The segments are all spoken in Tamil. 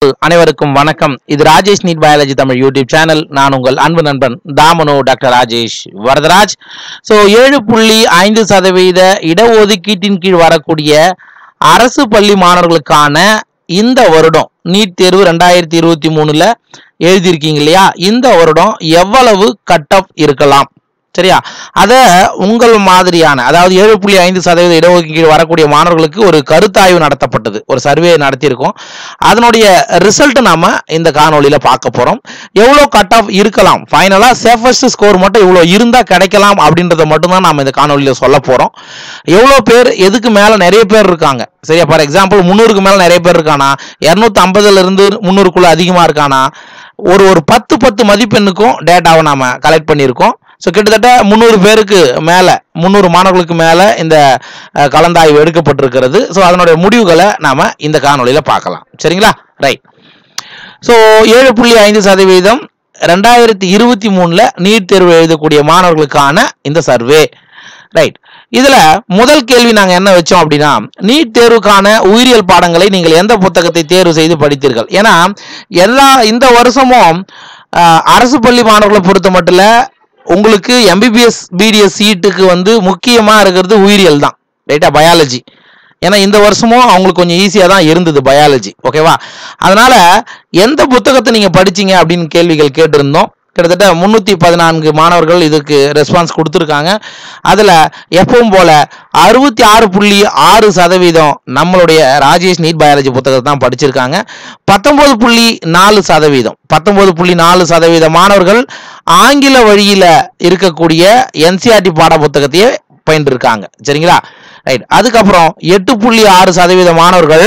அனைவருக்கும் வணக்கம் இது Rajesh NEET biology Tamil YouTube channel நான் உங்கள் அன்பு நண்பன் தாமனு டாக்டர் ராஜேஷ் வரதராஜ் ஸோ ஏழு புள்ளி ஐந்து சதவீத இடஒதுக்கீட்டின் கீழ் வரக்கூடிய அரசு பள்ளி மாணவர்களுக்கான இந்த வருடம் நீட் தேர்வு ரெண்டாயிரத்தி இருபத்தி மூணுல எழுதியிருக்கீங்க இல்லையா இந்த வருடம் எவ்வளவு கட் ஆஃப் இருக்கலாம் சரியா அத உங்கள் மாதிரியான அதாவது ஏழு புள்ளி ஐந்து சதவீத இடஒதுக்கீடு வரக்கூடிய மாணவர்களுக்கு ஒரு கருத்தாய்வு நடத்தப்பட்டது ஒரு சர்வே நடத்தியிருக்கோம் அதனுடைய ரிசல்ட் நாம இந்த காணொளியில பார்க்க போறோம் எவ்வளோ கட் ஆஃப் இருக்கலாம் ஃபைனலா சேஃபஸ்ட் ஸ்கோர் மட்டும் இவ்வளோ இருந்தா கிடைக்கலாம் அப்படின்றத மட்டும்தான் நாம இந்த காணொளியில சொல்ல போறோம் எவ்வளோ பேர் எதுக்கு மேல நிறைய பேர் இருக்காங்க சரியா ஃபார் எக்ஸாம்பிள் முந்நூறுக்கு மேல நிறைய பேர் இருக்கானா இரநூத்தி ஐம்பதுல இருந்து முந்நூறுக்குள்ள அதிகமா இருக்கானா ஒரு ஒரு பத்து பத்து மதிப்பெண்ணுக்கும் டேட்டாவை நாம கலெக்ட் பண்ணியிருக்கோம் ஸோ கிட்டத்தட்ட முந்நூறு பேருக்கு மேலே முந்நூறு மாணவர்களுக்கு மேலே இந்த அஹ், கலந்தாய்வு எடுக்கப்பட்டிருக்கிறது ஸோ அதனுடைய முடிவுகளை நாம் இந்த காணொளியில் பார்க்கலாம் சரிங்களா ரைட் ஸோ ஏழு புள்ளி ஐந்து சதவீதம் ரெண்டாயிரத்தி இருபத்தி மூணில் நீட் தேர்வு எழுதக்கூடிய மாணவர்களுக்கான இந்த சர்வே ரைட் இதுல முதல் கேள்வி நாங்க என்ன வச்சோம் அப்படின்னா நீட் தேர்வுக்கான உயிரியல் பாடங்களை நீங்கள் எந்த புத்தகத்தை தேர்வு செய்து படித்தீர்கள் ஏன்னா எல்லா இந்த வருஷமும் ஆஹ், அரசு பள்ளி மாணவர்களை பொறுத்த மட்டும் உங்களுக்கு எம்பிபிஎஸ் பிடிஎஸ் சீட்டுக்கு வந்து முக்கியமா இருக்கிறது உயிரியல் தான் ரைட்டா பயாலஜி ஏன்னா இந்த வருஷமும் அவங்களுக்கு கொஞ்சம் ஈஸியாக தான் இருந்தது பயாலஜி ஓகேவா அதனால எந்த புத்தகத்தை நீங்கள் படிச்சீங்க அப்படின்னு கேள்விகள் கேட்டிருந்தோம் கிட்டத்தட்ட முந்நூற்றி பதினான்கு மாணவர்கள் இதுக்கு ரெஸ்பான்ஸ் கொடுத்துருக்காங்க அதில் எப்பவும் போல அறுபத்தி ஆறு புள்ளி ஆறு சதவீதம் நம்மளுடைய ராஜேஷ் நீட் பயாலஜி புத்தகத்தை தான் படிச்சிருக்காங்க பத்தொன்பது புள்ளி நாலு சதவீதம் பத்தொன்பது புள்ளி நாலு சதவீத மாணவர்கள் ஆங்கில வழியில் இருக்கக்கூடிய என்சிஆர்டி பாட புத்தகத்தையே பயின்றிருக்காங்க சரிங்களா ரைட் அதுக்கப்புறம் எட்டு புள்ளி ஆறு சதவீத மாணவர்கள்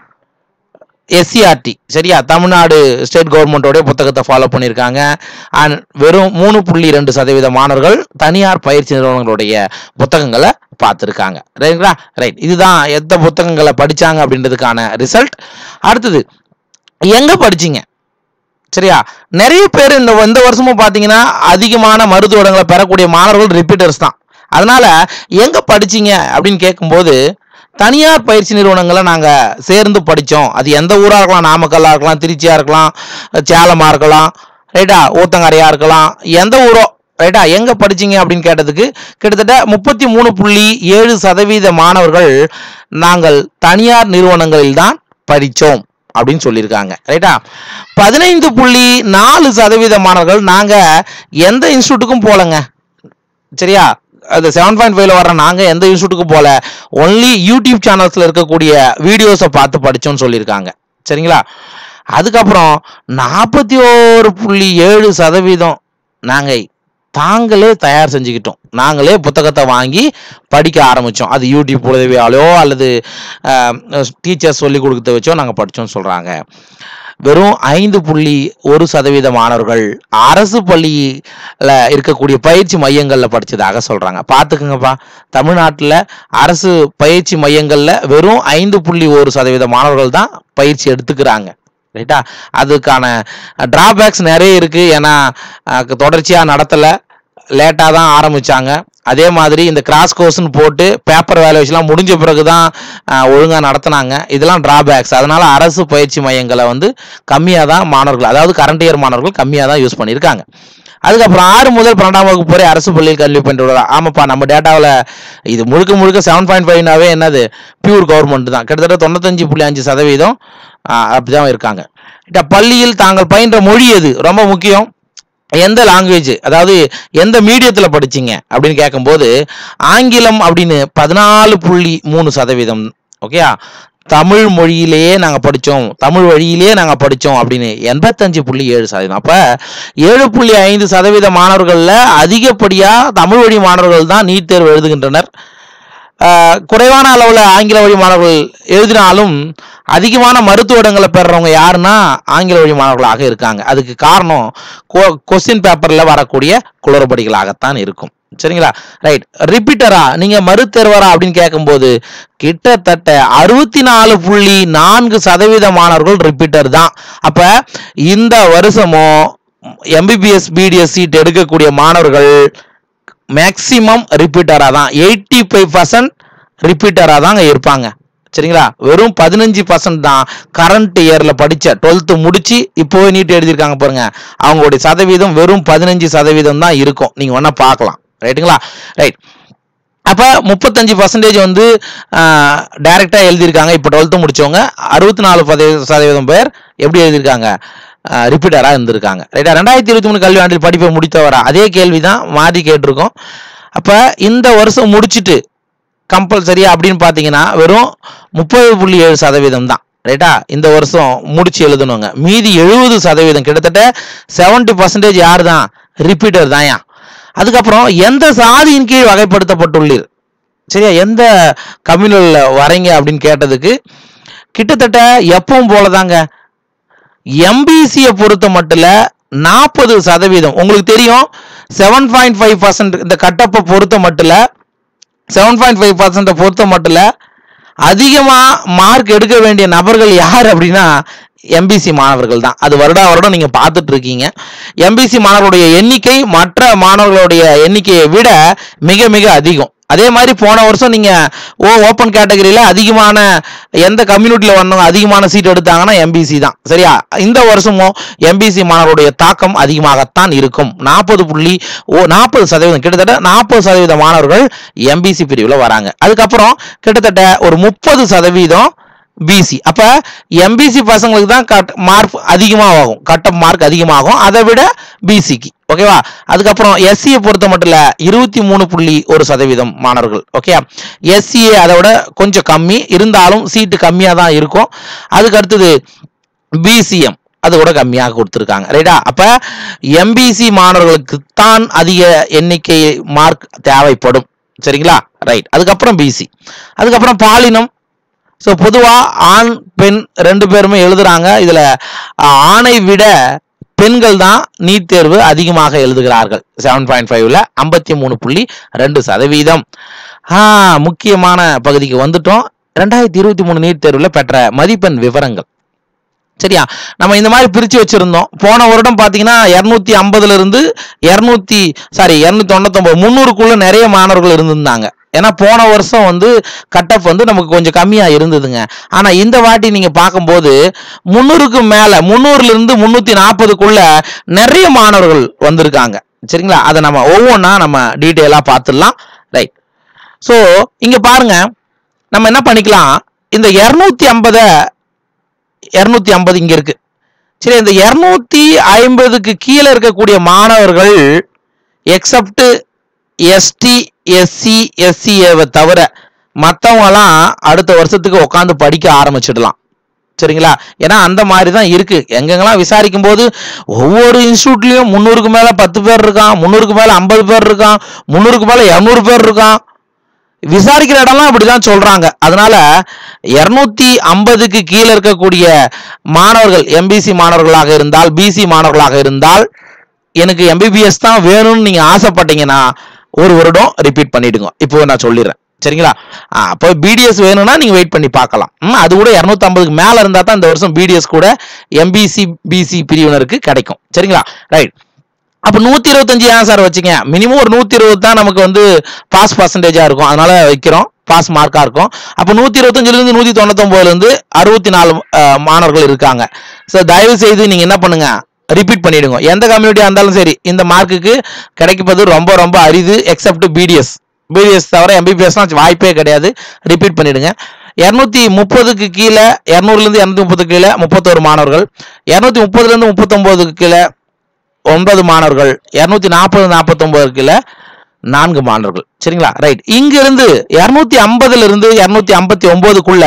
எஸ்சிஆர்டி சரியா தமிழ்நாடு ஸ்டேட் கவர்மெண்ட்டோடைய புத்தகத்தை ஃபாலோ பண்ணியிருக்காங்க அண்ட் வெறும் மூணு புள்ளி ரெண்டு சதவீத மாணவர்கள் தனியார் பயிற்சி நிறுவனங்களுடைய புத்தகங்களை பார்த்துருக்காங்க ரைட்டுங்களா ரைட் இதுதான் எந்த புத்தகங்களை படிச்சாங்க அப்படின்றதுக்கான ரிசல்ட் அடுத்தது எங்க படிச்சீங்க சரியா நிறைய பேர் இந்த இந்த வருஷமும் பார்த்தீங்கன்னா அதிகமான மருத்துவ பெறக்கூடிய மாணவர்கள் ரிப்பீட்டர்ஸ் தான் அதனால எங்க படிச்சீங்க அப்படின்னு கேட்கும்போது தனியார் பயிற்சி நிறுவனங்களை நாங்கள் சேர்ந்து படித்தோம் அது எந்த ஊராக இருக்கலாம் நாமக்கல்லாக இருக்கலாம் திருச்சியாக இருக்கலாம் சேலமாக இருக்கலாம் ரைட்டா ஊத்தங்கரையாக இருக்கலாம் எந்த ஊரோ ரைட்டா எங்கே படிச்சீங்க அப்படின்னு கேட்டதுக்கு கிட்டத்தட்ட முப்பத்தி மூணு புள்ளி ஏழு சதவீத மாணவர்கள் நாங்கள் தனியார் நிறுவனங்களில் தான் படித்தோம் அப்படின்னு சொல்லியிருக்காங்க ரைட்டா பதினைந்து புள்ளி நாலு சதவீத மாணவர்கள் நாங்கள் எந்த இன்ஸ்டியூட்டுக்கும் போகலங்க சரியா அது செவன் பாயிண்ட் ஃபைவ்ல வர நாங்கள் எந்த இன்ஸ்டியூட்டுக்கும் போகல ஒன்லி யூடியூப் சேனல்ஸில் இருக்கக்கூடிய வீடியோஸை பார்த்து படித்தோம்னு சொல்லியிருக்காங்க சரிங்களா அதுக்கப்புறம் நாற்பத்தி ஓரு புள்ளி ஏழு சதவீதம் நாங்கள் தாங்களே தயார் செஞ்சுக்கிட்டோம் நாங்களே புத்தகத்தை வாங்கி படிக்க ஆரம்பித்தோம் அது யூடியூப் உதவியாலோ அல்லது டீச்சர்ஸ் சொல்லி கொடுக்கறத வச்சோ நாங்கள் படித்தோம்னு சொல்கிறாங்க வெறும் ஐந்து புள்ளி ஒரு சதவீத மாணவர்கள் அரசு பள்ளியில் இருக்கக்கூடிய பயிற்சி மையங்களில் படித்ததாக சொல்கிறாங்க பார்த்துக்குங்கப்பா தமிழ்நாட்டில் அரசு பயிற்சி மையங்களில் வெறும் ஐந்து புள்ளி ஒரு சதவீத மாணவர்கள் தான் பயிற்சி எடுத்துக்கிறாங்க ரைட்டா அதுக்கான டிராபேக்ஸ் நிறைய இருக்குது ஏன்னா தொடர்ச்சியாக நடத்தலை லேட்டாக தான் ஆரம்பித்தாங்க அதே மாதிரி இந்த கிராஸ் கோர்ஸ்னு போட்டு பேப்பர் வேல்யூஸ்லாம் முடிஞ்ச பிறகு தான் ஒழுங்காக நடத்துனாங்க இதெல்லாம் டிராபேக்ஸ் அதனால் அரசு பயிற்சி மையங்களை வந்து கம்மியாக தான் மாணவர்கள் அதாவது கரண்ட் இயர் மாணவர்கள் கம்மியாக தான் யூஸ் பண்ணியிருக்காங்க அதுக்கப்புறம் ஆறு முதல் பன்னெண்டாம் வகுப்பு வரை அரசு பள்ளியில் கல்வி பயின்று வருவாங்க ஆமாப்பா நம்ம டேட்டாவில் இது முழுக்க முழுக்க செவன் பாயிண்ட் ஃபைவ்னாவே என்னது பியூர் கவர்மெண்ட் தான் கிட்டத்தட்ட தொண்ணூத்தஞ்சு புள்ளி அஞ்சு சதவீதம் அப்படி தான் இருக்காங்க இட்ட பள்ளியில் தாங்கள் பயின்ற மொழி எது ரொம்ப முக்கியம் எந்த லாங்குவேஜ் அதாவது எந்த மீடியத்தில் படிச்சீங்க அப்படின்னு கேட்கும்போது ஆங்கிலம் அப்படின்னு பதினாலு புள்ளி மூணு சதவீதம் ஓகேயா தமிழ் மொழியிலேயே நாங்கள் படித்தோம் தமிழ் வழியிலேயே நாங்கள் படித்தோம் அப்படின்னு எண்பத்தஞ்சு புள்ளி ஏழு சதவீதம் அப்போ ஏழு புள்ளி ஐந்து சதவீத மாணவர்களில் அதிகப்படியாக தமிழ் வழி மாணவர்கள் தான் நீட் தேர்வு எழுதுகின்றனர் ஆஹ் குறைவான அளவில் ஆங்கில வழி மாணவர்கள் எழுதினாலும் அதிகமான மருத்துவ இடங்களை பெறுறவங்க யாருன்னா ஆங்கில வழி மாணவர்களாக இருக்காங்க அதுக்கு காரணம் கொஸ்டின் பேப்பரில் வரக்கூடிய குளறுபடிகளாகத்தான் இருக்கும் சரிங்களா ரைட் ரிப்பீட்டரா நீங்க மறுதேர்வரா அப்படின்னு கேட்கும்போது கிட்டத்தட்ட அறுபத்தி நாலு புள்ளி நான்கு சதவீத மாணவர்கள் ரிப்பீட்டர் தான் அப்ப இந்த வருஷமும் எம்பிபிஎஸ் பிடிஎஸ் சீட் எடுக்கக்கூடிய மாணவர்கள் மேக்சிமம் ரிப்பீட்டராக தான் எயிட்டி ஃபைவ் பர்சன்ட் ரிப்பீட்டராக தாங்க இருப்பாங்க சரிங்களா வெறும் பதினஞ்சு பர்சன்ட் தான் கரண்ட் இயர்ல படிச்ச டுவெல்த்து முடிச்சு இப்போ நீட் எழுதியிருக்காங்க பாருங்க அவங்களுடைய சதவீதம் வெறும் பதினஞ்சு சதவீதம் தான் இருக்கும் நீங்க வேணா பார்க்கலாம் ரைட்டுங்களா ரைட் அப்போ முப்பத்தஞ்சு பர்சன்டேஜ் வந்து டைரெக்டாக எழுதியிருக்காங்க இப்போ டுவெல்த்து முடிச்சவங்க அறுபத்தி நாலு சதவீதம் பேர் எப்படி எழுதியிருக்காங்க ரிப்பீட்டராக இருந்திருக்காங்க ரைட்டா ரெண்டாயிரத்தி இருபத்தி மூணு கல்வி ஆண்டில் படிப்பை முடித்தவரா அதே கேள்வி தான் மாறி கேட்டிருக்கோம் அப்போ இந்த வருஷம் முடிச்சிட்டு கம்பல்சரியா அப்படின்னு பார்த்தீங்கன்னா வெறும் முப்பது புள்ளி ஏழு சதவீதம் தான் ரைட்டா இந்த வருஷம் முடிச்சு எழுதணுங்க மீதி எழுபது சதவீதம் கிட்டத்தட்ட செவன்டி பர்சன்டேஜ் யார் தான் ரிப்பீட்டர் தான்யா அதுக்கப்புறம் எந்த சாதியின் கீழ் வகைப்படுத்தப்பட்டுள்ளீர் சரியா எந்த கம்யூனல்ல வரீங்க அப்படின்னு கேட்டதுக்கு கிட்டத்தட்ட எப்பவும் போலதாங்க எம்பிசியை பொறுத்த மட்டும் நாற்பது சதவீதம் உங்களுக்கு தெரியும் செவன் பாயிண்ட் ஃபைவ் பர்சன்ட் இந்த கட்டப்பை பொறுத்த மட்டும் செவன் பாயிண்ட் ஃபைவ் பர்சன்ட்டை பொறுத்த மட்டும் அதிகமாக மார்க் எடுக்க வேண்டிய நபர்கள் யார் அப்படின்னா எம்பிசி மாணவர்கள் தான் அது வருடா வருடம் நீங்க பார்த்துட்டு இருக்கீங்க எம்பிசி மாணவர்களுடைய எண்ணிக்கை மற்ற மாணவர்களுடைய எண்ணிக்கையை விட மிக மிக அதிகம் அதே மாதிரி போன வருஷம் நீங்க ஓ ஓப்பன் கேட்டகரியில அதிகமான எந்த கம்யூனிட்டியில் வந்தவங்க அதிகமான சீட் எடுத்தாங்கன்னா எம்பிசி தான் சரியா இந்த வருஷமும் எம்பிசி மாணவருடைய தாக்கம் அதிகமாகத்தான் இருக்கும் நாற்பது புள்ளி ஓ நாற்பது சதவீதம் கிட்டத்தட்ட நாற்பது சதவீத மாணவர்கள் எம்பிசி பிரிவில் வராங்க அதுக்கப்புறம் கிட்டத்தட்ட ஒரு முப்பது சதவீதம் பிசி அப்ப எம்பிசி பசங்களுக்கு தான் கட் மார்க் அதிகமாக ஆகும் கட் ஆஃப் மார்க் அதிகமாகும் அதை விட பிசிக்கு ஓகேவா அதுக்கப்புறம் எஸ்சியை பொறுத்த மட்டும் இல்ல இருபத்தி மூணு புள்ளி ஒரு சதவீதம் மாணவர்கள் ஓகே எஸ்சிஏ அதை விட கொஞ்சம் கம்மி இருந்தாலும் சீட்டு கம்மியாக தான் இருக்கும் அதுக்கு அடுத்தது பிசிஎம் அது கூட கம்மியாக கொடுத்துருக்காங்க ரைட்டா அப்ப எம்பிசி மாணவர்களுக்கு தான் அதிக எண்ணிக்கை மார்க் தேவைப்படும் சரிங்களா ரைட் அதுக்கப்புறம் பிசி அதுக்கப்புறம் பாலினம் ஸோ பொதுவாக ஆண் பெண் ரெண்டு பேருமே எழுதுறாங்க இதில் ஆணை விட பெண்கள் தான் நீட் தேர்வு அதிகமாக எழுதுகிறார்கள் செவன் பாயிண்ட் ஃபைவ்ல ஐம்பத்தி மூணு புள்ளி ரெண்டு சதவீதம் ஆ, முக்கியமான பகுதிக்கு வந்துட்டோம் ரெண்டாயிரத்தி இருபத்தி மூணு நீட் தேர்வில் பெற்ற மதிப்பெண் விவரங்கள் சரியா நம்ம இந்த மாதிரி பிரிச்சு வச்சிருந்தோம் போன வருடம் பாத்தீங்கன்னா இருநூத்தி ஐம்பதுல இருந்து இருநூத்தி சாரி இருநூத்தி தொண்ணூத்தொன்பது முந்நூறுக்குள்ள நிறைய மாணவர்கள் இருந்திருந்தாங்க ஏன்னா போன வருஷம் வந்து கட் ஆஃப் வந்து நமக்கு கொஞ்சம் கம்மியா இருந்ததுங்க ஆனா இந்த வாட்டி நீங்க பார்க்கும்போது முந்நூறுக்கு மேல முந்நூறுல இருந்து முன்னூத்தி நாற்பதுக்குள்ள நிறைய மாணவர்கள் வந்திருக்காங்க சரிங்களா அதை நம்ம ஒவ்வொன்றா நம்ம டீட்டெயிலா பார்த்துடலாம் ரைட் ஸோ இங்க பாருங்க நம்ம என்ன பண்ணிக்கலாம் இந்த இருநூத்தி ஐம்பதை இரநூத்தி ஐம்பது இங்க இருக்கு சரி இந்த இரநூத்தி ஐம்பதுக்கு கீழே இருக்கக்கூடிய மாணவர்கள் எக்ஸப்ட் எஸ்டி எஸ்சி எஸ்சிஏவை தவிர மற்றவங்கலாம் அடுத்த வருஷத்துக்கு உட்காந்து படிக்க ஆரம்பிச்சிடலாம் சரிங்களா ஏன்னா அந்த மாதிரி தான் இருக்கு எங்கெங்கெல்லாம் விசாரிக்கும் போது ஒவ்வொரு இன்ஸ்டியூட்லயும் முந்நூறுக்கு மேல பத்து பேர் இருக்கான் முந்நூறுக்கு மேல ஐம்பது பேர் இருக்கான் முந்நூறுக்கு மேல இரநூறு பேர் இருக்கான் விசாரிக்கிற இடம்லாம் அப்படிதான் சொல்றாங்க அதனால இருநூத்தி ஐம்பதுக்கு கீழே இருக்கக்கூடிய மாணவர்கள் எம்பிசி மாணவர்களாக இருந்தால் பிசி மாணவர்களாக இருந்தால் எனக்கு எம்பிபிஎஸ் தான் வேணும்னு நீங்க ஆசைப்பட்டீங்கன்னா ஒரு வருடம் ரிப்பீட் பண்ணிடுங்க இப்போ நான் சொல்லிடுறேன் சரிங்களா ஆ, அப்போ பிடிஎஸ் வேணும்னா நீங்க வெயிட் பண்ணி பார்க்கலாம் ம், அது கூட 250 ஐம்பதுக்கு மேல இருந்தா தான் இந்த வருஷம் பிடிஎஸ் கூட எம்பிசி பிசி பிரிவினருக்கு கிடைக்கும் சரிங்களா ரைட் அப்ப நூத்தி இருபத்தஞ்சு ஏன் சார் வச்சுங்க மினிமம் ஒரு நூத்தி இருபது தான் நமக்கு வந்து பாஸ் பர்சன்டேஜா இருக்கும் அதனால வைக்கிறோம் பாஸ் மார்க்கா இருக்கும் அப்ப நூத்தி இருபத்தஞ்சுல இருந்து நூத்தி தொண்ணூத்தொன்பதுல இருந்து அறுபத்தி நாலு அஹ், மாணவர்கள் இருக்காங்க ஸோ தயவு செய்து நீங்க என்ன பண்ணுங்க ரிப்பீட் பண்ணிடுங்க எந்த கம்யூனிட்டியா இருந்தாலும் சரி இந்த மார்க்குக்கு கிடைப்பது ரொம்ப ரொம்ப அரிது எக்ஸப்ட் பிடிஎஸ் பிடிஎஸ் தவிர எம்பிபிஎஸ்லாம் வாய்ப்பே கிடையாது ரிப்பீட் பண்ணிடுங்க இரநூத்தி முப்பதுக்கு கீழே இரநூறுலேருந்து இரநூத்தி முப்பதுக்கு கீழே முப்பத்தோரு மாணவர்கள் இரநூத்தி முப்பதுலேருந்து முப்பத்தொம்போதுக்கு கீழே ஒன்பது மாணவர்கள் இருநூத்தி நாற்பது நாற்பத்தொன்பது கீழே நான்கு மாணவர்கள் சரிங்களா ரைட் இங்க இருந்து இருநூத்தி ஐம்பதுல இருந்து இருநூத்தி ஐம்பத்தி ஒன்பதுக்குள்ள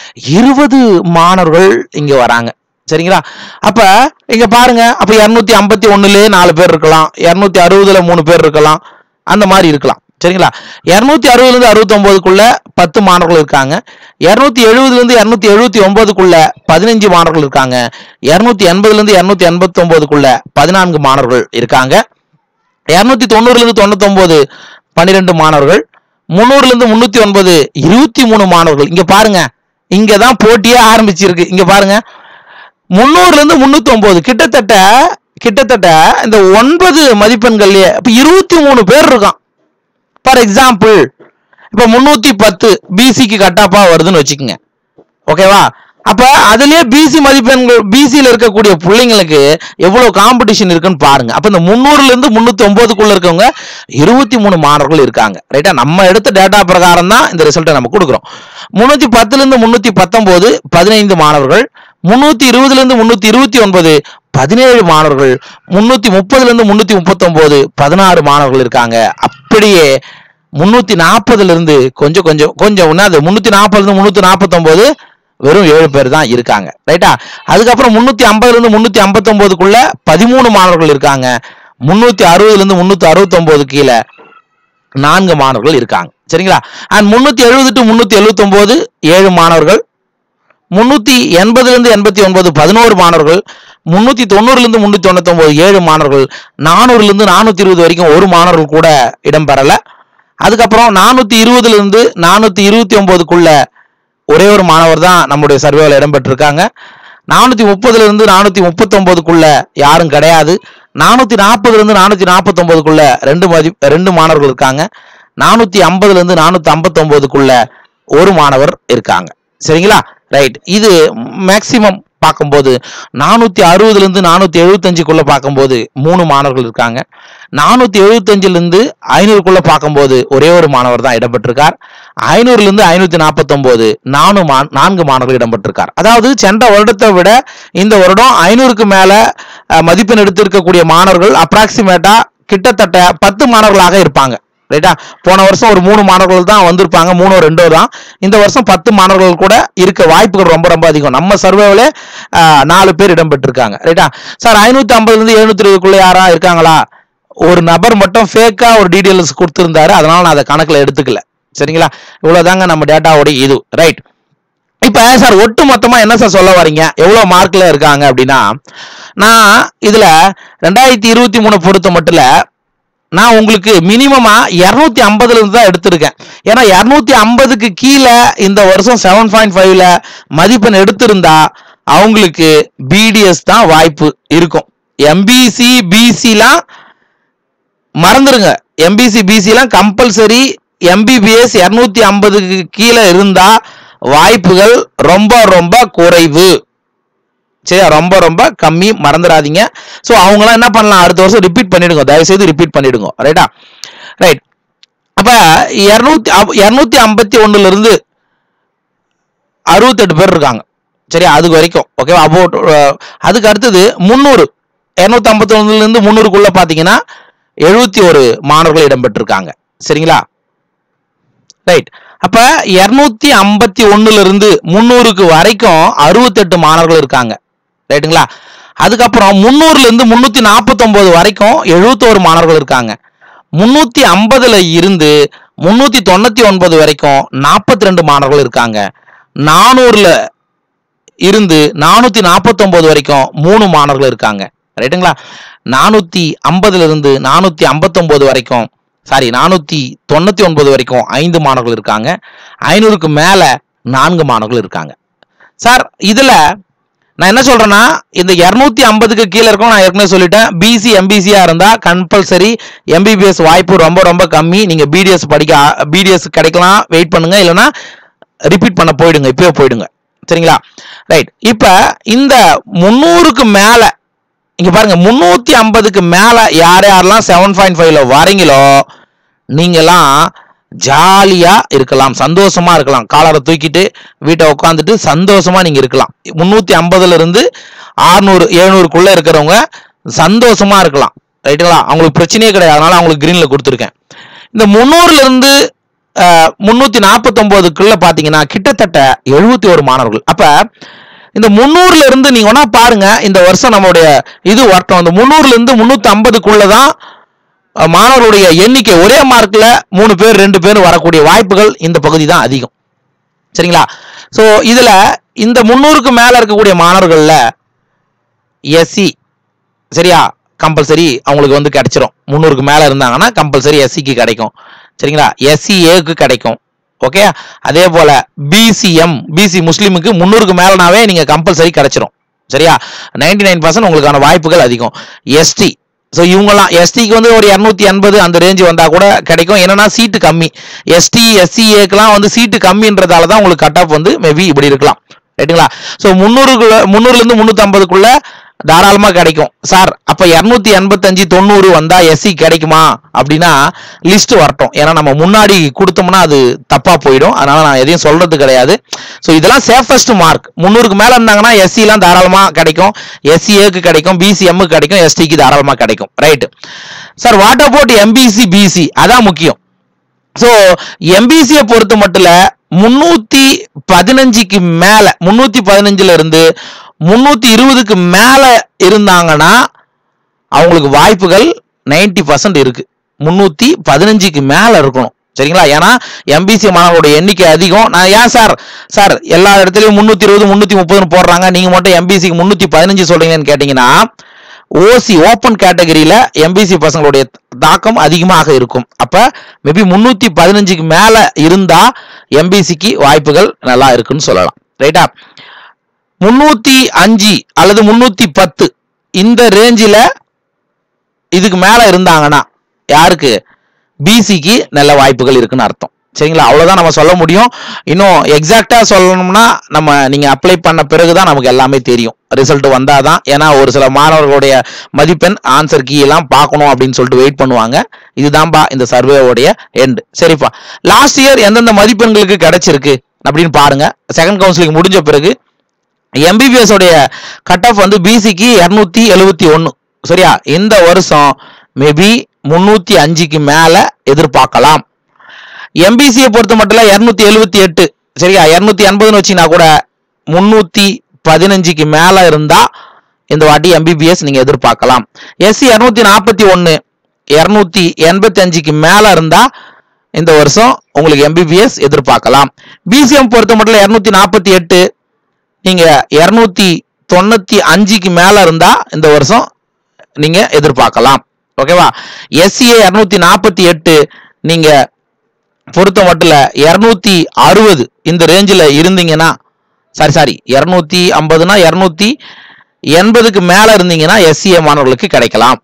இருபது மாணவர்கள் இங்க வராங்க சரிங்களா அப்ப இங்க பாருங்க அப்ப இருநூத்தி ஐம்பத்தி ஒண்ணுலயே நாலு பேர் இருக்கலாம் இருநூத்தி அறுபதுல மூணு பேர் இருக்கலாம் அந்த மாதிரி இருக்கலாம் சரிங்களா இருநூத்தி அறுபதுல இருந்து அறுபத்தி ஒன்பதுக்குள்ள பத்து மாணவர்கள் இருக்காங்க இருநூத்தி எழுபதுல இருந்து இருநூத்தி எழுபத்தி ஒன்பதுக்குள்ள பதினஞ்சு மாணவர்கள் இருக்காங்க இருநூத்தி எண்பதுல இருந்து இருநூத்தி எண்பத்தி ஒன்பதுக்குள்ள பதினான்கு மாணவர்கள் இருக்காங்க இருநூத்தி தொண்ணூறுல இருந்து தொண்ணூத்தொன்பது பன்னிரெண்டு மாணவர்கள் முந்நூறுல இருந்து முன்னூத்தி ஒன்பது இருபத்தி மூணு மாணவர்கள் இங்க பாருங்க இங்க தான் போட்டியே ஆரம்பிச்சிருக்கு இங்க பாருங்க முந்நூறுல இருந்து முன்னூத்தி ஒன்பது கிட்டத்தட்ட கிட்டத்தட்ட இந்த ஒன்பது மதிப்பெண்கள்லயே இப்ப இருபத்தி மூணு பேர் இருக்கான் ஃபார் எக்ஸாம்பிள் இப்ப முன்னூத்தி பத்து பிசிக்கு கட்டாப்பா வருதுன்னு வச்சுக்கோங்க ஓகேவா அப்ப அதுலயே பிசி மதிப்பெண்கள் பிசியில் இருக்கக்கூடிய பிள்ளைங்களுக்கு எவ்வளவு காம்படிஷன் இருக்குன்னு பாருங்க அப்ப இந்த முந்நூறுல இருந்து முன்னூத்தி ஒன்பதுக்குள்ள இருக்கவங்க இருபத்தி மூணு மாணவர்கள் இருக்காங்க ரைட்டா நம்ம எடுத்த டேட்டா பிரகாரம் தான் இந்த ரிசல்ட்டை நம்ம கொடுக்குறோம் முன்னூத்தி பத்துல இருந்து முன்னூத்தி பத்தொன்பது பதினைந்து மாணவர்கள் முன்னூத்தி இருபதுல இருந்து முன்னூத்தி இருபத்தி ஒன்பது பதினேழு மாணவர்கள் முன்னூத்தி முப்பதுல இருந்து முன்னூத்தி முப்பத்தொன்பது பதினாறு மாணவர்கள் இருக்காங்க அப்படியே முன்னூத்தி நாற்பதுல இருந்து கொஞ்சம் கொஞ்சம் கொஞ்சம் ஒன்னாது முன்னூத்தி நாற்பதுல இருந்து முன்னூத்தி நாற்பத்தொன்பது வெறும் ஏழு பேர் தான் இருக்காங்க ரைட்டா அதுக்கப்புறம் முன்னூத்தி ஐம்பதுல இருந்து முன்னூத்தி ஐம்பத்தொன்பதுக்குள்ள பதிமூணு மாணவர்கள் இருக்காங்க முன்னூத்தி அறுபதுல இருந்து முன்னூத்தி அறுபத்தொன்பது கீழே நான்கு மாணவர்கள் இருக்காங்க சரிங்களா அண்ட் முன்னூத்தி எழுபது டு முன்னூத்தி எழுபத்தொன்பது ஏழு மாணவர்கள் முன்னூத்தி எண்பதுல இருந்து எண்பத்தி ஒன்பது பதினோரு மாணவர்கள் முன்னூத்தி தொண்ணூறுல இருந்து முன்னூத்தி தொண்ணூத்தி ஒன்பது ஏழு மாணவர்கள் நானூறுல இருந்து நானூத்தி இருபது வரைக்கும் ஒரு மாணவர்கள் கூட இடம்பெறல அதுக்கப்புறம் நானூத்தி இருபதுல இருந்து நானூத்தி இருபத்தி ஒன்பதுக்குள்ள ஒரே ஒரு மாணவர் தான் நம்முடைய சர்வேவில் இடம்பெற்றிருக்காங்க நானூத்தி முப்பதுல இருந்து நானூத்தி முப்பத்தொன்பதுக்குள்ள யாரும் கிடையாது நானூத்தி நாற்பதுல இருந்து நானூத்தி நாற்பத்தொன்பதுக்குள்ள ரெண்டு மதி ரெண்டு மாணவர்கள் இருக்காங்க நானூத்தி ஐம்பதுல இருந்து நானூத்தி ஐம்பத்தொன்பதுக்குள்ள ஒரு மாணவர் இருக்காங்க சரிங்களா ரைட் இது மேக்சிமம் பார்க்கும்போது நானூத்தி அறுபதுல இருந்து நானூத்தி எழுபத்தஞ்சுக்குள்ள பார்க்கும்போது மூணு மாணவர்கள் இருக்காங்க நானூத்தி எழுபத்தஞ்சுல இருந்து ஐநூறுக்குள்ள பார்க்கும்போது ஒரே ஒரு மாணவர் தான் இடம்பெற்றிருக்கார் ஐநூறுல இருந்து ஐநூத்தி நாற்பத்தொன்பது நானு மா நான்கு மாணவர்கள் இடம்பெற்றிருக்கார் அதாவது சென்ற வருடத்தை விட இந்த வருடம் ஐநூறுக்கு மேல அஹ், மதிப்பெண் எடுத்திருக்கக்கூடிய மாணவர்கள் அப்ராக்சிமேட்டா கிட்டத்தட்ட பத்து மாணவர்களாக இருப்பாங்க ரைட்டா போன வருஷம் ஒரு மூணு மாணவர்கள் தான் வந்திருப்பாங்க மூணோ ரெண்டோ தான் இந்த வருஷம் பத்து மாணவர்கள் கூட இருக்க வாய்ப்புகள் ரொம்ப ரொம்ப அதிகம் நம்ம சர்வேவில் நாலு பேர் இடம்பெற்றிருக்காங்க ரைட்டா சார் ஐநூத்தி ஐம்பதுல இருந்து எழுநூத்தி இருபதுக்குள்ள யாரா இருக்காங்களா ஒரு நபர் மட்டும் ஃபேக்கா ஒரு டீடைல்ஸ் கொடுத்திருந்தாரு அதனால நான் அதை கணக்குல எடுத்துக்கல சரிங்களா இவ்வளவுதாங்க நம்ம டேட்டாவோட இது ரைட் இப்ப சார் ஒட்டு மொத்தமா என்ன சார் சொல்ல வரீங்க எவ்வளவு மார்க்ல இருக்காங்க அப்படின்னா நான் இதுல ரெண்டாயிரத்தி இருபத்தி மூணு பொறுத்த மட்டும் நான் உங்களுக்கு மினிமமா இருநூத்தி ஐம்பதுல இருந்து தான் எடுத்திருக்கேன் ஏன்னா இருநூத்தி ஐம்பதுக்கு கீழே இந்த வருஷம் செவன் பாயிண்ட் ஃபைவ்ல மதிப்பெண் எடுத்திருந்தா அவங்களுக்கு பிடிஎஸ் தான் வாய்ப்பு இருக்கும் எம்பிசி பிசிலாம் மறந்துருங்க எம்பிசி பிசிலாம் கம்பல்சரி எம்பிபிஎஸ் இரநூத்தி ஐம்பதுக்கு கீழே இருந்தா வாய்ப்புகள் ரொம்ப ரொம்ப குறைவு சரியா ரொம்ப ரொம்ப கம்மி மறந்துடாதீங்க ஸோ அவங்களாம் என்ன பண்ணலாம் அடுத்த வருஷம் ரிப்பீட் பண்ணிடுங்க தயவு செய்து ரிப்பீட் பண்ணிடுங்க ரைட்டா ரைட் அப்ப இரநூத்தி இரநூத்தி ஐம்பத்தி ஒண்ணுல இருந்து அறுபத்தெட்டு பேர் இருக்காங்க சரியா அதுக்கு வரைக்கும் ஓகேவா அபவுட் அதுக்கு அடுத்தது முந்நூறு இரநூத்தி ஐம்பத்தி ஒண்ணுல இருந்து முந்நூறுக்குள்ள பாத்தீங்கன்னா எழுபத்தி ஒரு மாணவர்கள் இடம்பெற்றிருக்காங்க சரிங்களா ரைட் அப்ப இருநூத்தி ஐம்பத்தி ஒண்ணுல இருந்து முந்நூறுக்கு வரைக்கும் அறுபத்தெட்டு மாணவர்கள் இருக்காங்க ரைட்டுங்களா அதுக்கப்புறம் முந்நூறுல இருந்து முன்னூத்தி நாற்பத்தொன்பது வரைக்கும் எழுபத்தோரு மாணவர்கள் இருக்காங்க முன்னூத்தி ஐம்பதுல இருந்து முன்னூத்தி தொண்ணூத்தி ஒன்பது வரைக்கும் நாற்பத்தி ரெண்டு மாணவர்கள் இருக்காங்க நானூறுல இருந்து நானூத்தி நாற்பத்தொன்பது வரைக்கும் மூணு மாணவர்கள் இருக்காங்க ரைட்டுங்களா நானூத்தி ஐம்பதுல இருந்து நானூத்தி ஐம்பத்தொன்பது வரைக்கும் சாரி நானூத்தி தொண்ணூத்தி ஒன்பது வரைக்கும் ஐந்து மாணவர்கள் இருக்காங்க ஐநூறுக்கு மேல நான்கு மாணவர்கள் இருக்காங்க சார் இதுல நான் என்ன சொல்றேன்னா இந்த இருநூத்தி ஐம்பதுக்கு கீழே இருக்கும் நான் ஏற்கனவே சொல்லிட்டேன் பிசி எம்பிசியா இருந்தா கம்பல்சரி எம்பிபிஎஸ் வாய்ப்பு ரொம்ப ரொம்ப கம்மி நீங்க பிடிஎஸ் படிக்க பிடிஎஸ் கிடைக்கலாம் வெயிட் பண்ணுங்க இல்லைன்னா ரிப்பீட் பண்ண போயிடுங்க இப்பயே போயிடுங்க சரிங்களா ரைட் இப்ப இந்த முந்நூறுக்கு மேல இங்க பாருங்க முன்னூத்தி ஐம்பதுக்கு மேல யார் யாரெல்லாம் செவன் பாயிண்ட் ஃபைவ்ல வரீங்களோ நீங்கெல்லாம் ஜாலியா இருக்கலாம் சந்தோஷமா இருக்கலாம் காலரை தூக்கிட்டு வீட்டை உட்காந்துட்டு சந்தோஷமா நீங்க இருக்கலாம் முன்னூத்தி ஐம்பதுல இருந்து ஆறுநூறு எழுநூறுக்குள்ள இருக்கிறவங்க சந்தோஷமா இருக்கலாம் ரைட்டுங்களா அவங்களுக்கு பிரச்சனையே கிடையாது அதனால அவங்களுக்கு கிரீன்ல கொடுத்துருக்கேன் இந்த முந்நூறுல இருந்து அஹ், முன்னூத்தி நாற்பத்தொன்பதுக்குள்ள பாத்தீங்கன்னா கிட்டத்தட்ட எழுபத்தி ஒரு மாணவர்கள் அப்ப இந்த முந்நூறுல இருந்து நீங்க வேணா பாருங்க இந்த வருஷம் நம்மளுடைய இது வரட்டும் அந்த முந்நூறுல இருந்து முன்னூத்தி ஐம்பதுக்குள்ளதான் அஹ், மாணவர்களுடைய எண்ணிக்கை ஒரே மார்க்ல மூணு பேர் ரெண்டு பேர் வரக்கூடிய வாய்ப்புகள் இந்த பகுதி தான் அதிகம் சரிங்களா ஸோ இதுல இந்த முந்நூறுக்கு மேல இருக்கக்கூடிய மாணவர்கள்ல எஸ்சி சரியா கம்பல்சரி அவங்களுக்கு வந்து கிடைச்சிரும் முந்நூறுக்கு மேல இருந்தாங்கன்னா கம்பல்சரி எஸ்சிக்கு கிடைக்கும் சரிங்களா எஸ்சிஏக்கு கிடைக்கும் ஓகே அதே போல பிசிஎம் பிசி முஸ்லீமுக்கு முந்நூறுக்கு மேலனாவே நீங்க கம்பல்சரி கிடைச்சிரும் சரியா 99% நைன் பர்சன்ட் உங்களுக்கான வாய்ப்புகள் அதிகம் எஸ்டி ஸோ இவங்கலாம் எஸ்டிக்கு வந்து ஒரு இரநூத்தி எண்பது அந்த ரேஞ்சு வந்தா கூட கிடைக்கும் என்னன்னா சீட்டு கம்மி எஸ்டி எஸ்சிஏக்கெல்லாம் வந்து சீட்டு கம்மின்றதால தான் உங்களுக்கு கட் ஆஃப் வந்து மேபி இப்படி இருக்கலாம் ரைட்டுங்களா ஸோ முந்நூறுக்குள்ள முந்நூறுலேருந்து முந்நூற்றம்பதுக்குள்ள தாராளமாக கிடைக்கும் சார் அப்போ இரநூத்தி எண்பத்தஞ்சு தொண்ணூறு வந்தால் எஸ்சி கிடைக்குமா அப்படின்னா லிஸ்ட் வரட்டும் ஏன்னா நம்ம முன்னாடி கொடுத்தோம்னா அது தப்பாக போயிடும் அதனால நான் எதையும் சொல்றது கிடையாது ஸோ இதெல்லாம் சேஃபஸ்ட் மார்க் முந்நூறுக்கு மேலே இருந்தாங்கன்னா எஸ்சிலாம் தாராளமாக கிடைக்கும் எஸ்சிஏக்கு கிடைக்கும் பிசிஎம்முக்கு கிடைக்கும் எஸ்டிக்கு தாராளமாக கிடைக்கும் right sir what about MBC BC அதான் முக்கியம் ஸோ எம்பிசியை பொறுத்த மட்டும் முன்னூத்தி பதினஞ்சுக்கு மேல முன்னூத்தி பதினஞ்சுல இருந்து முன்னூத்தி இருபதுக்கு மேல இருந்தாங்கன்னா அவங்களுக்கு வாய்ப்புகள் 90% பர்சன்ட் இருக்கு முன்னூத்தி பதினஞ்சுக்கு மேல இருக்கணும் சரிங்களா ஏன்னா எம்பிசி மாணவர்களுடைய எண்ணிக்கை அதிகம் நான் ஏன் சார் சார் எல்லா இடத்துலயும் முன்னூத்தி இருபது முன்னூத்தி முப்பதுன்னு போடுறாங்க நீங்க மட்டும் எம்பிசிக்கு முன்னூத்தி பதினஞ்சு சொல்றீங்கன்னு கேட்டீங்கன்னா ஓசி ஓப்பன் கேட்டகரியில எம்பிசி பசங்களுடைய தாக்கம் அதிகமாக இருக்கும் அப்ப மேபி முன்னூத்தி பதினஞ்சுக்கு மேல இருந்தா எம்பிசிக்கு வாய்ப்புகள் நல்லா இருக்குன்னு சொல்லலாம் ரைட்டா முன்னூத்தி அஞ்சு அல்லது முன்னூத்தி பத்து இந்த ரேஞ்சில் இதுக்கு மேல இருந்தாங்கன்னா யாருக்கு பிசிக்கு நல்ல வாய்ப்புகள் இருக்குன்னு அர்த்தம் சரிங்களா அவ்வளவுதான் நம்ம சொல்ல முடியும் இன்னும் எக்ஸாக்டா சொல்லணும்னா நம்ம நீங்க அப்ளை பண்ண பிறகுதான் நமக்கு எல்லாமே தெரியும் ரிசல்ட் வந்தாதான் ஏன்னா ஒரு சில மாணவர்களுடைய மதிப்பெண் ஆன்சர் கீ எல்லாம் பார்க்கணும் அப்படின்னு சொல்லிட்டு வெயிட் பண்ணுவாங்க இதுதான்பா இந்த சர்வேவோடைய எண்டு சரிப்பா லாஸ்ட் இயர் எந்தெந்த மதிப்பெண்களுக்கு கிடைச்சிருக்கு அப்படின்னு பாருங்க செகண்ட் கவுன்சிலிங் முடிஞ்ச பிறகு எம்பிபிஎஸ் உடைய கட் ஆஃப் வந்து பிசிக்கு இரநூத்தி எழுபத்தி ஒன்று சரியா இந்த வருஷம் மேபி முன்னூத்தி அஞ்சுக்கு மேல எதிர்பார்க்கலாம் எம்பிசியை பொறுத்த மட்டும் இரநூத்தி எழுபத்தி எட்டு சரியா இரநூத்தி எண்பதுன்னு வச்சீங்கன்னா கூட முன்னூத்தி பதினஞ்சுக்கு மேல இருந்தா இந்த வாட்டி எம்பிபிஎஸ் நீங்க எதிர்பார்க்கலாம் எஸ்சி இரநூத்தி நாற்பத்தி ஒன்னு இரநூத்தி எண்பத்தி அஞ்சுக்கு மேல இருந்தா இந்த வருஷம் உங்களுக்கு எம்பிபிஎஸ் எதிர்பார்க்கலாம் பிசிஎம் பொறுத்த மட்டும் இரநூத்தி நாற்பத்தி எட்டு நீங்க இரநூத்தி தொண்ணூத்தி அஞ்சுக்கு மேல இருந்தா இந்த வருஷம் நீங்க எதிர்பார்க்கலாம் ஓகேவா எஸ்சிஏ இரநூத்தி நாற்பத்தி எட்டு நீங்க பொறுத்த மட்டும் இரநூத்தி அறுபது இந்த ரேஞ்சில் இருந்தீங்கன்னா சாரி சாரி இரநூத்தி ஐம்பதுனா இரநூத்தி எண்பதுக்கு மேல இருந்தீங்கன்னா எஸ்சிஏ மாணவர்களுக்கு கிடைக்கலாம்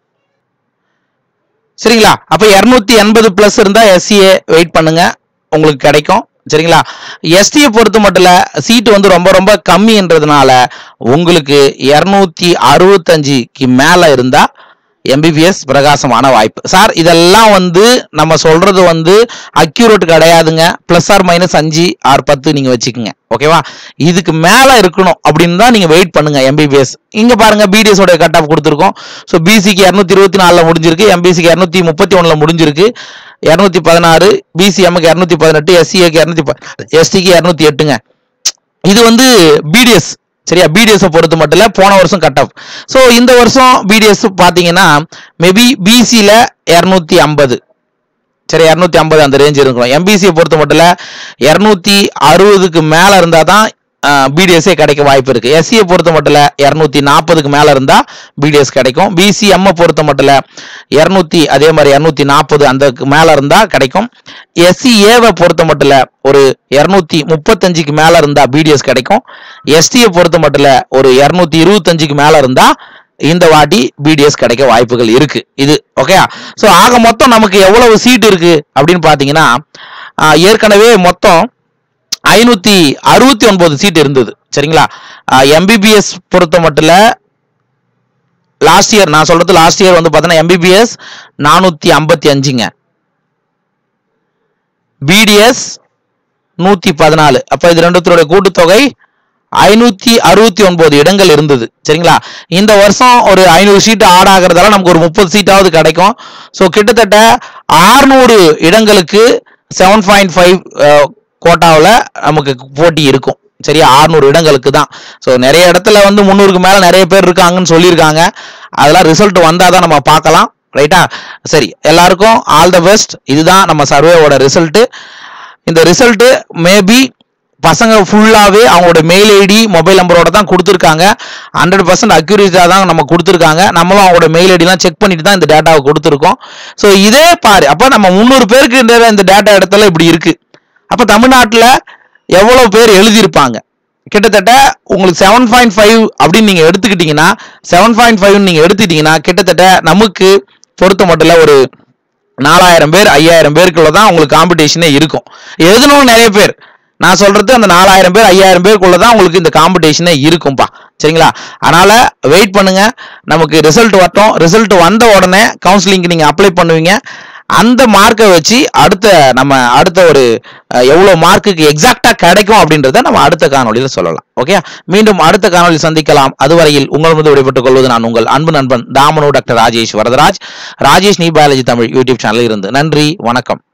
சரிங்களா அப்ப இரநூத்தி எண்பது பிளஸ் இருந்தா எஸ்சிஏ வெயிட் பண்ணுங்க உங்களுக்கு கிடைக்கும் சரிங்களா எஸ்டியை பொறுத்த மட்டும் சீட்டு வந்து ரொம்ப ரொம்ப கம்மின்றதுனால உங்களுக்கு இரநூத்தி அறுபத்தஞ்சுக்கு மேல இருந்தா எம்பிபிஎஸ் பிரகாசமான வாய்ப்பு சார் இதெல்லாம் வந்து நம்ம சொல்றது வந்து அக்யூரேட் கிடையாதுங்க பிளஸ் ஆர் மைனஸ் அஞ்சு ஆர் பத்து நீங்க வச்சுக்கோங்க ஓகேவா இதுக்கு மேல இருக்கணும் அப்படின்னு தான் நீங்க வெயிட் பண்ணுங்க எம்பிபிஎஸ் இங்க பாருங்க பிடிஎஸ் உடைய கட் ஆஃப் கொடுத்துருக்கோம் ஸோ பிசிக்கு இரநூத்தி இருபத்தி நாலுல முடிஞ்சிருக்கு எம்பிசிக்கு இரநூத்தி முப்பத்தி ஒண்ணுல முடிஞ்சிருக்கு இரநூத்தி பதினாறு பிசிஎம்க்கு இரநூத்தி பதினெட்டு எஸ்சிஏக்கு இரநூத்தி எஸ்டிக்கு இரநூத்தி எட்டுங்க இது வந்து பிடிஎஸ் சரியா பிடிஎஸ் பொறுத்த மட்டும் இல்ல போன வருஷம் கட் ஆஃப் ஸோ இந்த வருஷம் பிடிஎஸ் பாத்தீங்கன்னா மேபி பிசியில இரநூத்தி ஐம்பது சரி இரநூத்தி ஐம்பது அந்த ரேஞ்ச் இருக்கும் எம்பிசியை பொறுத்த மட்டும் இல்ல இரநூத்தி அறுபதுக்கு மேல இருந்தா தான் பிடிஎஸ்ஏ கிடைக்க வாய்ப்பு இருக்கு எஸ்சியை பொறுத்த மட்டும் இல்ல இரநூத்தி நாற்பதுக்கு மேல இருந்தா பிடிஎஸ் கிடைக்கும் பிசிஎம் பொறுத்த மட்டும் இல்ல இரநூத்தி அதே மாதிரி இரநூத்தி நாற்பது அந்த மேல இருந்தா கிடைக்கும் எஸ்சிஏவை பொறுத்த மட்டும் இல்ல ஒரு இரநூத்தி முப்பத்தஞ்சுக்கு மேல இருந்தா பிடிஎஸ் கிடைக்கும் எஸ்டியை பொறுத்த மட்டும் இல்ல ஒரு இரநூத்தி இருபத்தஞ்சுக்கு மேல இருந்தா இந்த வாட்டி பிடிஎஸ் கிடைக்க வாய்ப்புகள் இருக்கு இது ஓகே ஸோ ஆக மொத்தம் நமக்கு எவ்வளவு சீட் இருக்கு அப்படின்னு பாத்தீங்கன்னா ஆஹ், ஏற்கனவே மொத்தம் ஐநூத்தி அறுபத்தி ஒன்பது சீட் இருந்தது சரிங்களா எம்பிபிஎஸ் பொறுத்த மட்டும் லாஸ்ட் இயர் நான் சொல்றது லாஸ்ட் இயர் வந்து பார்த்தீங்கன்னா எம்பிபிஎஸ் நானூத்தி ஐம்பத்தி அஞ்சுங்க பிடிஎஸ் நூத்தி பதினாலு அப்ப இது ரெண்டுத்தோட கூட்டுத்தொகை ஐநூத்தி அறுபத்தி ஒன்பது இடங்கள் இருந்தது சரிங்களா இந்த வருஷம் ஒரு ஐநூறு சீட் ஆட் ஆகிறதால நமக்கு ஒரு முப்பது சீட்டாவது கிடைக்கும் ஸோ கிட்டத்தட்ட ஆறுநூறு இடங்களுக்கு செவன் பாயிண்ட் ஃபைவ் கோட்டாவில் நமக்கு போட்டி இருக்கும் சரியா ஆறுநூறு இடங்களுக்கு தான் ஸோ நிறைய இடத்துல வந்து முந்நூறுக்கு மேலே நிறைய பேர் இருக்காங்கன்னு சொல்லியிருக்காங்க அதெல்லாம் ரிசல்ட் வந்தால் தான் நம்ம பார்க்கலாம் ரைட்டா சரி எல்லாருக்கும் ஆல் த பெஸ்ட் இதுதான் நம்ம சர்வேவோட ரிசல்ட்டு இந்த ரிசல்ட்டு மேபி பசங்க ஃபுல்லாகவே அவங்களோட மெயில் ஐடி மொபைல் நம்பரோட தான் கொடுத்துருக்காங்க ஹண்ட்ரட் பர்சன்ட் அக்யூரேட்டாக தான் நம்ம கொடுத்துருக்காங்க நம்மளும் அவங்களோட மெயில் ஐடிலாம் செக் பண்ணிட்டு தான் இந்த டேட்டாவை கொடுத்துருக்கோம் ஸோ இதே பாரு அப்போ நம்ம முந்நூறு பேருக்கு இந்த இந்த டேட்டா இடத்துல இப்படி இருக்கு அப்போ தமிழ்நாட்டில் எவ்வளோ பேர் எழுதியிருப்பாங்க கிட்டத்தட்ட உங்களுக்கு செவன் பாயிண்ட் ஃபைவ் அப்படின்னு நீங்கள் எடுத்துக்கிட்டீங்கன்னா செவன் பாயிண்ட் ஃபைவ் நீங்கள் எடுத்துக்கிட்டீங்கன்னா கிட்டத்தட்ட நமக்கு பொறுத்த மட்டும் இல்ல ஒரு நாலாயிரம் பேர் ஐயாயிரம் பேருக்குள்ள தான் உங்களுக்கு காம்படிஷனே இருக்கும் எழுதணும் நிறைய பேர் நான் சொல்றது அந்த நாலாயிரம் பேர் ஐயாயிரம் பேருக்குள்ள தான் உங்களுக்கு இந்த காம்படிஷனே இருக்கும்பா சரிங்களா அதனால வெயிட் பண்ணுங்க நமக்கு ரிசல்ட் வரட்டும் ரிசல்ட் வந்த உடனே கவுன்சிலிங்க்கு நீங்க அப்ளை பண்ணுவீங்க அந்த மார்க்கை வச்சு அடுத்த நம்ம அடுத்த ஒரு அஹ், எவ்வளவு மார்க்குக்கு எக்ஸாக்டா கிடைக்கும் அப்படின்றத நம்ம அடுத்த காணொளியில சொல்லலாம் ஓகே மீண்டும் அடுத்த காணொளியில் சந்திக்கலாம் அதுவரையில் உங்கள் மீது விடைபெற்றுக் கொள்வது நான் உங்கள் அன்பு நண்பன் தாமனு டாக்டர் ராஜேஷ் வரதராஜ் ராஜேஷ் நீ பயாலஜி தமிழ் யூடியூப் சேனலில் இருந்து நன்றி வணக்கம்